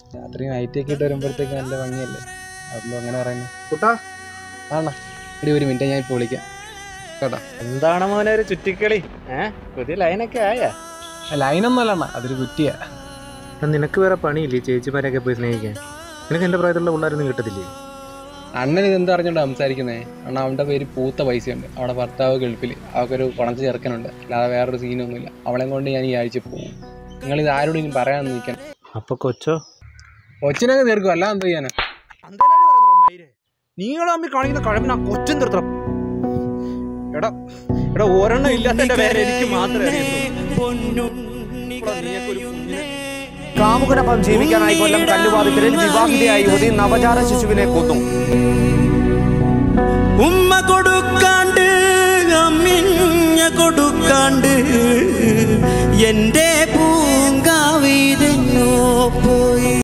രാത്രി നൈറ്റൊക്കെ ഇട്ട് വരുമ്പോഴത്തേക്ക് നല്ല ഭംഗിയല്ലേ അതൊന്നും അങ്ങനെ പറയുന്നത് കുട്ടാ ആണോ എടി ഒരു മിനിറ്റ് ഞാൻ ഇപ്പോൾ വിളിക്കാം കേട്ടോ എന്താണ് മോനെ ഒരു ചുറ്റിക്കളി ഏ പുതിയ ലൈനൊക്കെ ആയാ ലൈനൊന്നും അല്ല അണ്ണാ അതൊരു കുറ്റിയാ നിനക്ക് വേറെ പണിയില്ലേ ചേച്ചിമാരെയൊക്കെ പോയി സ്നേഹിക്കാൻ നിനക്ക് എൻ്റെ പ്രായത്തിലുള്ള പിള്ളേരൊന്നും കിട്ടത്തില്ലേ അണ്ണൻ ഇത് എന്താ അറിഞ്ഞോണ്ട് സംസാരിക്കുന്നേ അണ്ണ അവൻ്റെ പേര് പൂത്ത പൈസയുണ്ട് അവിടെ ഭർത്താവ് ഗൾഫിൽ അവൾക്കൊരു കുണച്ച് ചെറുക്കനുണ്ട് അല്ലാതെ വേറൊരു സീനൊന്നുമില്ല അവളെ കൊണ്ട് ഞാൻ ഈ ആഴ്ച പോകും നിങ്ങൾ ഇത് ആരോടും ഇനി പറയാൻ നിൽക്കണം അപ്പൊ കൊച്ചോ ഒച്ചിനൊക്കെ തീർക്കും അല്ല എന്ത് ചെയ്യാനാ നിങ്ങൾ തമ്മിൽ കാണിക്കുന്ന കഴമ്പിന കൊച്ചും തീർത്തം എടാ എടാ ഒരെണ്ണം ഇല്ലാത്തതിന്റെ പേര് എനിക്ക് മാത്രമേ അറിയുള്ളൂ എടാ, നീയൊക്കെ ഒരു കുഞ്ഞിനെ കാമുകനൊപ്പം ജീവിക്കാനായി കൊല്ലം കല്ലുവാതിക്കലിൽ വിവാഹിതയായ യുവതി നവജാത ശിശുവിനെ കൊന്നു ഉമ്മ കൊടുക്കാണ്ട് അമ്മിഞ്ഞ കൊടുക്കാണ്ട് എൻ്റെ പൂങ്കാവിതെന്നോ പോയി